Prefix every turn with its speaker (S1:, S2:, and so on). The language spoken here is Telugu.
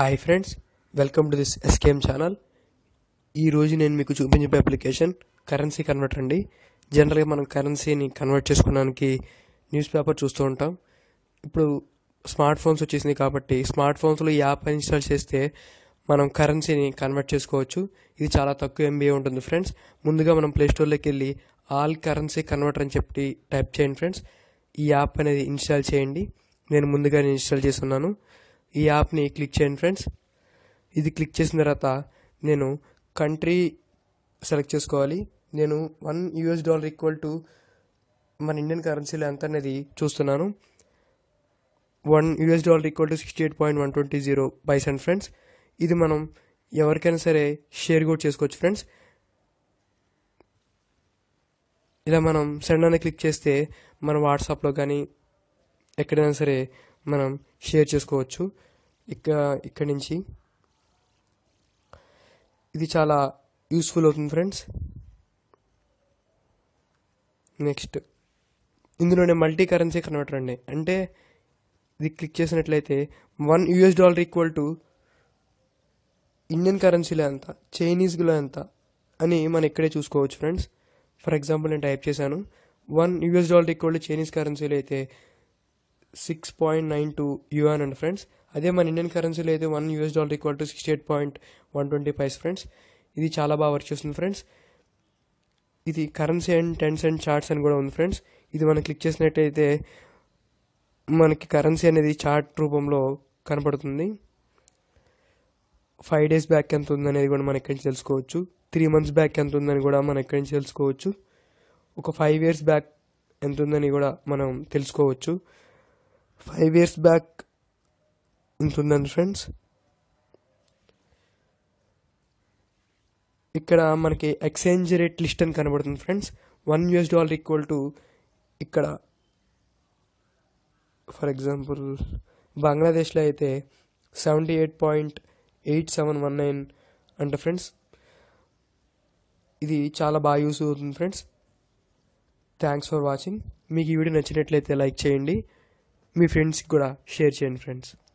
S1: hi friends welcome to this SKM channel ఈరోజు నేను మీకు చూపించే అప్లికేషన్ కరెన్సీ కన్వర్టర్ అండి జనరల్గా మనం కరెన్సీని కన్వర్ట్ చేసుకోవడానికి న్యూస్ పేపర్ చూస్తూ ఉంటాం ఇప్పుడు స్మార్ట్ ఫోన్స్ వచ్చేసింది కాబట్టి స్మార్ట్ ఫోన్స్లో ఈ యాప్ ఇన్స్టాల్ చేస్తే మనం కరెన్సీని కన్వర్ట్ చేసుకోవచ్చు ఇది చాలా తక్కువ ఎంబీఏ ఉంటుంది ఫ్రెండ్స్ ముందుగా మనం ప్లే స్టోర్లోకి వెళ్ళి ఆల్ కరెన్సీ కన్వర్టర్ అని చెప్పి టైప్ చేయండి ఫ్రెండ్స్ ఈ యాప్ అనేది ఇన్స్టాల్ చేయండి నేను ముందుగానే ఇన్స్టాల్ చేస్తున్నాను ఈ యాప్ని క్లిక్ చేయండి ఫ్రెండ్స్ ఇది క్లిక్ చేసిన తర్వాత నేను కంట్రీ సెలెక్ట్ చేసుకోవాలి నేను one US dollar equal to మన ఇండియన్ కరెన్సీలో ఎంత అనేది చూస్తున్నాను one US dollar equal to sixty eight point one twenty zero బైసెంట్ ఫ్రెండ్స్ ఇది మనం ఎవరికైనా సరే షేర్ కూడా చేసుకోవచ్చు ఫ్రెండ్స్ ఇలా మనం సెండ్ అని క్లిక్ చేస్తే మన వాట్సాప్లో కానీ ఎక్కడైనా సరే మనం షేర్ చేసుకోవచ్చు ఇక ఇక్కడి నుంచి ఇది చాలా యూస్ఫుల్ అవుతుంది ఫ్రెండ్స్ నెక్స్ట్ ఇందులోనే మల్టీ కరెన్సీ కన్వర్టర్ అండి అంటే ఇది క్లిక్ చేసినట్లయితే one US dollar equal to Indian కరెన్సీలో ఎంత చైనీస్లో ఎంత అని మనం ఇక్కడే చూసుకోవచ్చు ఫ్రెండ్స్ ఫర్ ఎగ్జాంపుల్ నేను టైప్ చేశాను one US dollar equal to Chinese కరెన్సీలో అయితే six point nine two yuan అండి ఫ్రెండ్స్ అదే మన ఇండియన్ కరెన్సీలో అయితే one US dollar equal to sixty eight point one twenty five friends ఇది చాలా బాగా వర్క్ చేస్తుంది ఫ్రెండ్స్ ఇది currency and ten cent charts అని కూడా ఉంది ఫ్రెండ్స్ ఇది మనం క్లిక్ చేసినట్టయితే మనకి కరెన్సీ అనేది చార్ట్ రూపంలో కనపడుతుంది ఫైవ్ డేస్ బ్యాక్ ఎంత ఉందనేది కూడా మనం ఇక్కడి నుంచి తెలుసుకోవచ్చు త్రీ మంత్స్ బ్యాక్ ఎంత ఉందని కూడా మనం ఇక్కడి నుంచి తెలుసుకోవచ్చు ఒక ఫైవ్ ఇయర్స్ బ్యాక్ ఎంత ఉందని కూడా మనం తెలుసుకోవచ్చు ఫైవ్ ఇయర్స్ బ్యాక్ ఎంత ఉందండి ఫ్రెండ్స్ ఇక్కడ మనకి ఎక్స్చేంజ్ రేట్ లిస్ట్ అని కనబడుతుంది friends one US dollar equal to ఇక్కడ ఫర్ ఎగ్జాంపుల్ బంగ్లాదేశ్లో అయితే seventy eight point eight seven one nine అంటే ఫ్రెండ్స్ ఇది చాలా బాగా యూస్ అవుతుంది ఫ్రెండ్స్ థ్యాంక్స్ ఫర్ వాచింగ్ మీకు ఈ వీడియో నచ్చినట్లయితే లైక్ చేయండి మీ ఫ్రెండ్స్కి కూడా షేర్ చేయండి ఫ్రెండ్స్